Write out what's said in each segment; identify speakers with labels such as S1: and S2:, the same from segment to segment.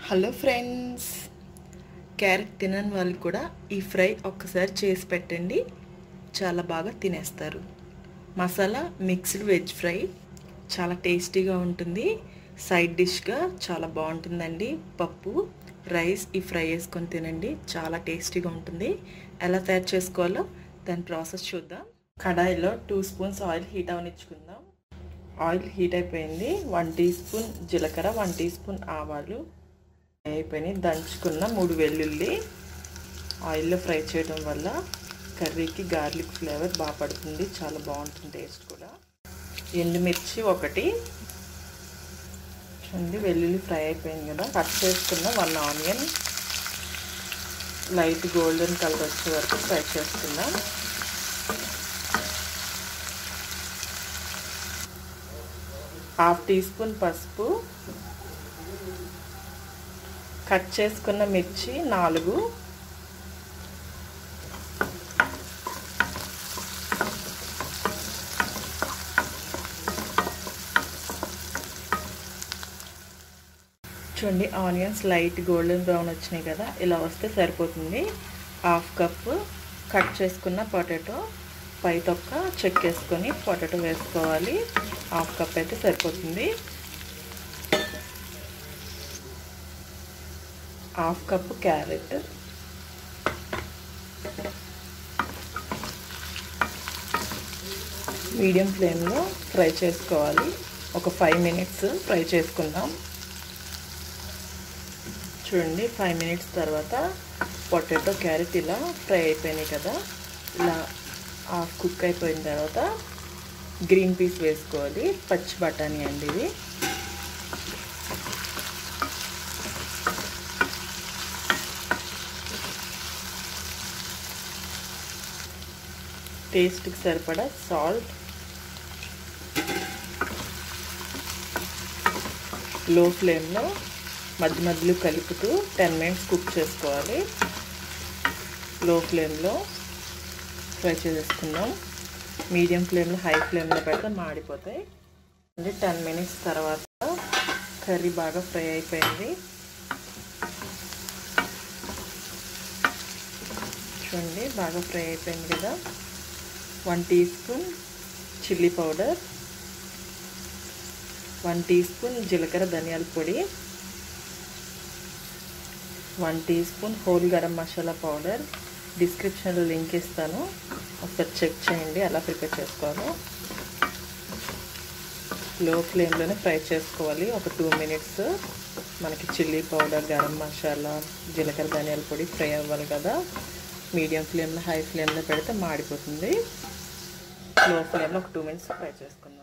S1: hello friends carrot తినని వాళ్ళు కూడా ఈ ఫ్రై ఒక్కసారి చేసి పెట్టండి చాలా బాగా తినేస్తారు మసాలా మిక్స్డ్ వెజ్ ఫ్రై చాలా టేస్టీగా ఉంటుంది సైడ్ డిష్గా చాలా బాగుంటుందండి పప్పు రైస్ ఈ ఫ్రై వేసుకొని తినండి చాలా టేస్టీగా ఉంటుంది ఎలా తయారు చేసుకోవాలో దాని ప్రాసెస్ చూద్దాం కడాయిలో టూ స్పూన్స్ ఆయిల్ హీట్ అవనిచ్చుకుందాం ఆయిల్ హీట్ అయిపోయింది వన్ టీ స్పూన్ జీలకర్ర వన్ టీ స్పూన్ ఆవాలు అయిపోయినాయి దంచుకున్న మూడు వెల్లుల్లి ఆయిల్లో ఫ్రై చేయడం వల్ల కర్రీకి గార్లిక్ ఫ్లేవర్ బాగా పడుతుంది చాలా బాగుంటుంది టేస్ట్ కూడా ఎండుమిర్చి ఒకటి చూడండి వెల్లుల్లి ఫ్రై అయిపోయింది కదా కట్ చేసుకున్న one onion light golden colour వచ్చే వరకు ఫ్రై చేసుకుందాం హాఫ్ టీ స్పూన్ పసుపు కట్ చేసుకున్న మిర్చి నాలుగు చూడండి ఆనియన్స్ లైట్ గోల్డెన్ బ్రౌన్ వచ్చినాయి కదా ఇలా వస్తే సరిపోతుంది హాఫ్ కప్ కట్ చేసుకున్న పొటాటో పై తొక్క చెక్ చేసుకొని పొటాటో వేసుకోవాలి హాఫ్ కప్ అయితే సరిపోతుంది హాఫ్ కప్ క్యారెట్ మీడియం ఫ్లేమ్లో ఫ్రై చేసుకోవాలి ఒక ఫైవ్ మినిట్స్ ఫ్రై చేసుకుందాం చూడండి ఫైవ్ మినిట్స్ తర్వాత పొటాటో క్యారెట్ ఇలా ఫ్రై అయిపోయినాయి కదా ఇలా హాఫ్ కుక్ అయిపోయిన తర్వాత గ్రీన్ పీస్ వేసుకోవాలి పచ్చి బఠానీ అండి ఇవి టేస్ట్కి సరిపడా సాల్ట్ లో ఫ్లేమ్లో మధ్య మధ్యలో కలుపుతూ టెన్ మినిట్స్ కుక్ చేసుకోవాలి లో ఫ్లేమ్లో ఫ్రై చేసేసుకుందాం మీడియం ఫ్లేమ్లో హై ఫ్లేమ్లో పెడితే మాడిపోతాయి అంటే టెన్ మినిట్స్ తర్వాత కర్రీ బాగా ఫ్రై అయిపోయింది చూడండి బాగా ఫ్రై అయిపోయింది కదా one teaspoon chilli powder one teaspoon జీలకర్ర ధనియాల పొడి one teaspoon whole garam masala powder డిస్క్రిప్షన్లో లింక్ ఇస్తాను ఒకసారి చెక్ చేయండి ఎలా ప్రిపేర్ చేసుకోవాలో లో ఫ్లేమ్లోనే ఫ్రై చేసుకోవాలి ఒక టూ మినిట్స్ మనకి చిల్లీ పౌడర్ గరం మసాలా జీలకర్ర ధనియాల పొడి ఫ్రై అవ్వాలి కదా మీడియం ఫ్లేమ్లో హై ఫ్లేమ్లో పెడితే మాడిపోతుంది లో ఫ్లేమ్లో ఒక టూ మినిట్స్ ఫ్రై చేసుకుందాం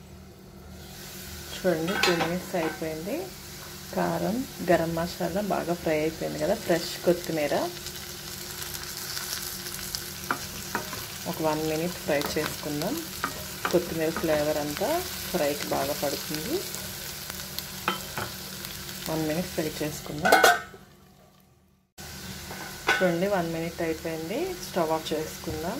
S1: చూడండి టూ మినిట్స్ అయిపోయింది కారం గరం మసాలా బాగా ఫ్రై అయిపోయింది కదా ఫ్రెష్ కొత్తిమీర ఒక వన్ మినిట్ ఫ్రై చేసుకుందాం కొత్తిమీర ఫ్లేవర్ అంతా ఫ్రైకి బాగా పడుతుంది వన్ మినిట్ ఫ్రై చేసుకుందాం చూడండి వన్ మినిట్ అయిపోయింది స్టవ్ ఆఫ్ చేసుకుందాం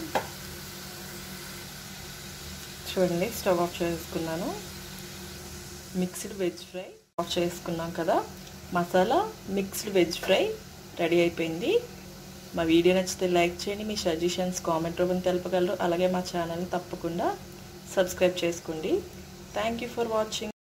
S1: చూడండి స్టవ్ ఆఫ్ చేసుకున్నాను మిక్స్డ్ వెజ్ ఫ్రై ఆఫ్ చేసుకున్నాం కదా masala mixed veg fry ready అయిపోయింది మా వీడియో నచ్చితే లైక్ చేయండి మీ సజెషన్స్ కామెంట్ రూపంలో తెలపగలరు అలాగే మా ఛానల్ని తప్పకుండా సబ్స్క్రైబ్ చేసుకోండి థ్యాంక్ యూ ఫర్ వాచింగ్